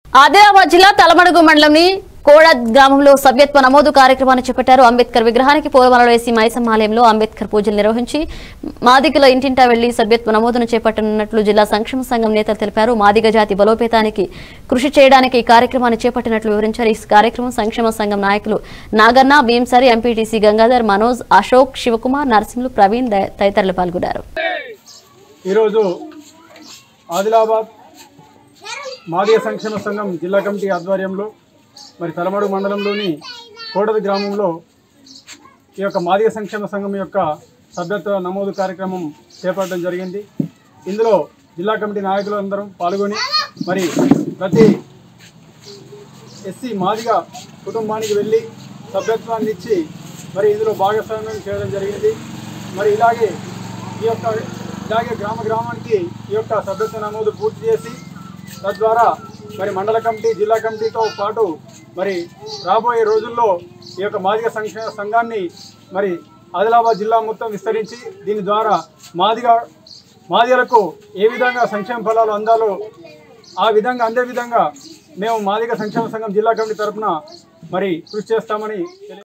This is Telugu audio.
ఆదిలాబాద్ జిల్లా తలమడుగు మండలంని కోడద్ గ్రామంలో సభ్యత్వ నమోదు కార్యక్రమాన్ని చేపట్టారు అంబేద్కర్ విగ్రహానికి పూలమాలలు వేసి మైసమ్మ ఆలయంలో అంబేద్కర్ పూజలు నిర్వహించి మాదిగల ఇంటింటా వెళ్లి సభ్యత్వ నమోదును చేపట్టనున్నట్లు జిల్లా సంక్షేమ సంఘం నేతలు తెలిపారు మాదిగ జాతి బలోపేతానికి కృషి చేయడానికి ఈ కార్యక్రమాన్ని చేపట్టినట్లు వివరించారు ఈ కార్యక్రమం సంక్షేమ సంఘం నాయకులు నాగన్న భీంసరి ఎంపీటీసీ గంగాధర్ మనోజ్ అశోక్ శివకుమార్ నరసింహులు ప్రవీణ్ ద- తదితరులు పాల్గొన్నారు ఈరోజు ఆదిలాబాద్ మాదిగ సంక్షేమ సంఘం జిల్లా కమిటీ ఆధ్వర్యంలో మరి తలమడు మండలంలోని కోడది గ్రామంలో ఈ యొక్క మాదిగ సంక్షేమ సంఘం యొక్క సభ్యత్వ నమోదు కార్యక్రమం చేపట్టడం జరిగింది ఇందులో జిల్లా కమిటీ నాయకులు అందరం పాల్గొని మరి ప్రతి ఎస్సీ మాదిగ కుటుంబానికి వెళ్ళి సభ్యత్వాన్ని ఇచ్చి మరి ఇందులో భాగస్వామ్యం చేయడం జరిగింది మరి ఇలాగే ఈ యొక్క ఇలాగే గ్రామ గ్రామానికి ఈ యొక్క సభ్యత్వ నమోదు పూర్తి చేసి తద్వారా మరి మండల కమిటీ జిల్లా కమిటీతో పాటు మరి రాబోయే రోజుల్లో ఈ యొక్క మాదిగ సంక్ష సంఘాన్ని మరి ఆదిలాబాద్ జిల్లా మొత్తం విస్తరించి దీని ద్వారా మాదిగ మాదిగలకు ఏ విధంగా సంక్షేమ ఫలాలు అందాలో ఆ విధంగా అందే విధంగా మేము మాదిగ సంక్షేమ సంఘం జిల్లా కమిటీ తరఫున మరి కృషి చేస్తామని తెలియ